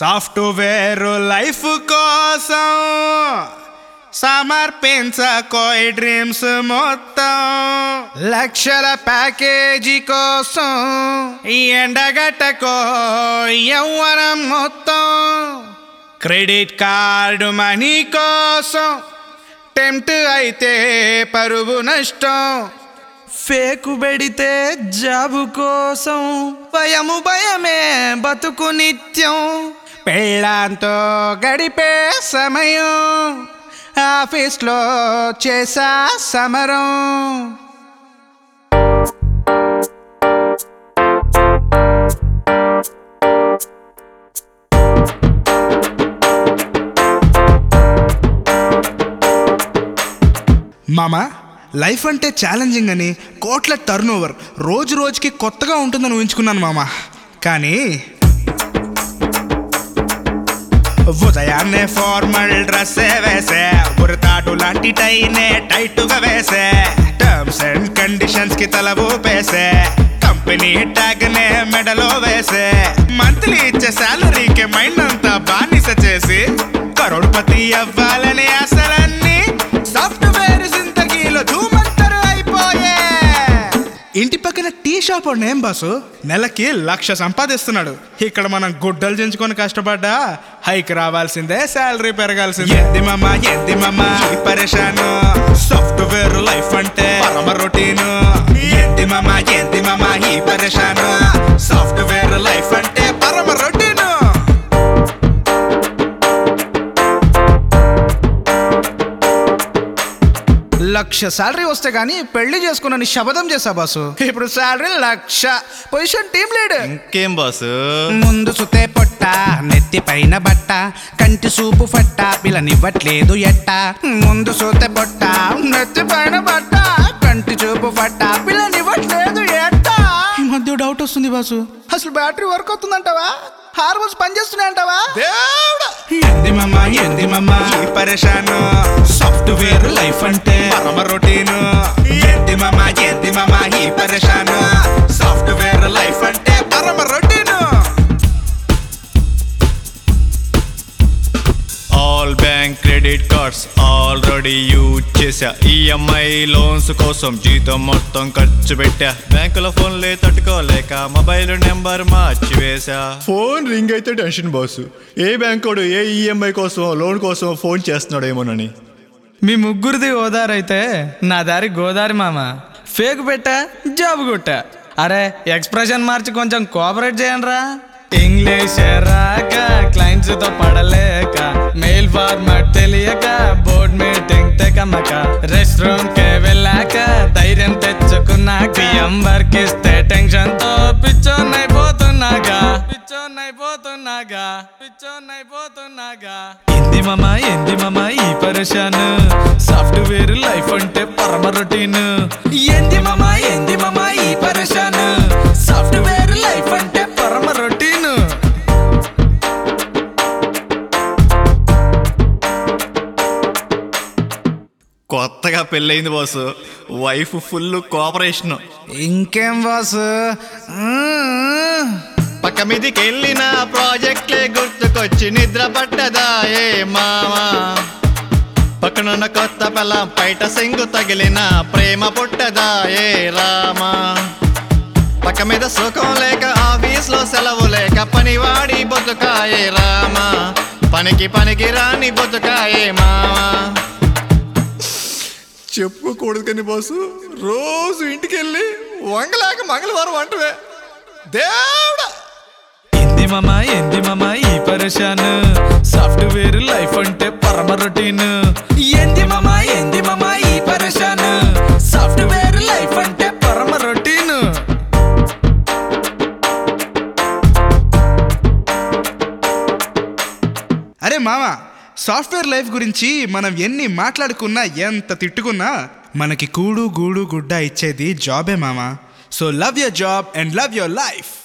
software life కోసం సమర్పించకోయ్ dreams మొత్తం లక్షల ప్యాకేజీ కోసం ఎండగట్టకో యవ్వనం మొత్తం క్రెడిట్ కార్డు మనీ కోసం టెంప్ట్ అయితే పరువు నష్టం ఫేకు పెడితే జాబు కోసం భయము భయమే బతుకు నిత్యం పెళ్ళాంతో గడిపే సమయం ఆఫీస్లో చేసా సమరం మామ లైఫ్ అంటే ఛాలెంజింగ్ అని కోట్ల టర్న్ ఓవర్ రోజు రోజుకి కొత్తగా ఉంటుందని ఊహించుకున్నాను మామ కానీ ఉదయాన్నే ఫార్మల్ డ్రెస్ వేసే ఉరతాటు లాంటి టైనే టైట్గా వేసే టర్మ్స్ అండ్ కండిషన్స్ కి తల ఊపేసే కంపెనీ ట్యాగ్ నే మెడలో వేసే మంత్లీ ఇచ్చే శాలరీకి మైండ్ అంతా బానిస చేసి కరోడ్పతి అవ్వాలని అసలన్నీ సాఫ్ట్వేర్ జిందగీలో ధూమంతరు అయిపోయే ఇంటి పక్కన టీ షాప్ వాడు ఏం బాసు నెలకి లక్ష సంపాదిస్తున్నాడు ఇక్కడ మనం గుడ్డలు చెంచుకొని కష్టపడ్డా హైక్ రావాల్సిందే శాలరీ పెరగాల్సిందే ఎంది మామ ఎంది మామ ఈ పరేషాను సాఫ్ట్వేర్ లైఫ్ అంటే పరమ రొటీన్ ఎంది మామ ఎంది మామ ఈ పరేషాను సాఫ్ట్వేర్ లైఫ్ అంటే పరమ రొటీన్ లక్ష శాలరీ వస్తే గానీ పెళ్లి చేసుకున్నాను శబదం చేసా బాసు ఇప్పుడు salary lakh position team lead ఇంకేం బాసు ముందు సుతే పొట్ట నెత్తి పైన బట్ట కంటి సూపు ఫట్ట పిల్లనివ్వట్లేదు ఎట్ట ముందు సూతే పొట్ట నెత్తి పైన బట్ట కంటి చూపు ఫట్ట పిల్లనివ్వట్లేదు ఎట్ట ఈ మధ్య డౌట్ వస్తుంది బాసు అసలు బ్యాటరీ వర్క్ అవుతుందంటావా హార్మోన్స్ పనిచేస్తున్నాయంటావా ఎంది మమ్మ ఎంది మమ్మ ఈ పరేషాను సాఫ్ట్వేర్ లైఫ్ అంటే పరమ రొటీన్ ఎంది మమ్మ ఎంది మమ్మ ఈ పరేషాను సాఫ్ట్వేర్ లైఫ్ అంటే పరమ routine all bank credit cards already use చేసా ఈఎంఐ లోన్స్ కోసం జీతం మొత్తం ఖర్చు పెట్టా బ్యాంకుల ఫోన్లే తట్టుకోలేక మొబైల్ నెంబర్ మార్చి వేసా ఫోన్ రింగ్ అయితే టెన్షన్ బాస్ ఏ బ్యాంక్ వాడు ఏ ఈఎంఐ కోసం లోన్ కోసం ఫోన్ చేస్తున్నాడేమోనని మీ ముగ్గురిది ఓదారైతే నా దారి గోదారి మామ ఫేక్ పెట్టా జాబ్ కొట్టా అరే ఎక్స్ప్రెషన్ మార్చి కొంచెం కోఆపరేట్ చేయండి ఇంగ్లీష్ రాక క్లయింట్స్ తో పడలేక మెయిల్ ఫార్మాట్ తెలియక బోర్డ్ మీటింగ్ తెకమక రెస్ట్ రూమ్ కే వెళ్ళాక ధైర్యం తెచ్చుకున్నాక బియ్యం వర్క్ ఇస్తే టెన్షన్ తో పిచ్చోన్నైపోతున్నాగా పిచ్చోన్నైపోతున్నాగా పిచ్చోన్నైపోతున్నాగా ఎంది మామ ఎంది మామ ఈ పరేషాన్ సాఫ్ట్వేర్ లైఫ్ అంటే పరమ రొటీన్ ఎంది మామ ఎంది మామ ఈ పరేషాన్ సాఫ్ట్వేర్ లైఫ్ అంటే పరమ రొటీన్ కొత్తగా పెళ్ళయింది బాసు వైఫ్ ఫుల్ కోఆపరేషన్ ఇంకేం బాసు పక్క మీదికి వెళ్ళిన ప్రాజెక్ట్లే గుర్తుకొచ్చి నిద్ర పట్టదా ఏ మావా పక్కనున్న కొత్త పిల్ల బయట సెంగు తగిలిన ప్రేమ పుట్టదా ఏ రామా పక్క మీద సుఖం లేక ఆఫీస్ లో సెలవు లేక పని వాడి బతుకాయే రామా పనికి పనికి రాని బతుకాయే మావా చెప్పుకోకూడదు కానీ బాసు రోజు ఇంటికి వెళ్ళి వంగలేక మంగళవారం అంటవే దేవుడా ఎంది మామ ఎంది మామ ఈ పరేషాన్ సాఫ్ట్వేర్ లైఫ్ అంటే పరమ రొటీన్ ఎంది మామ ఎంది మామ ఈ పరేషాన్ సాఫ్ట్వేర్ లైఫ్ అంటే పరమ రొటీన్ అరే మామ సాఫ్ట్వేర్ లైఫ్ గురించి మనం ఎన్ని మాట్లాడుకున్నా ఎంత తిట్టుకున్నా మనకి కూడు గూడు గుడ్డ ఇచ్చేది జాబే మామ so love your job and love your life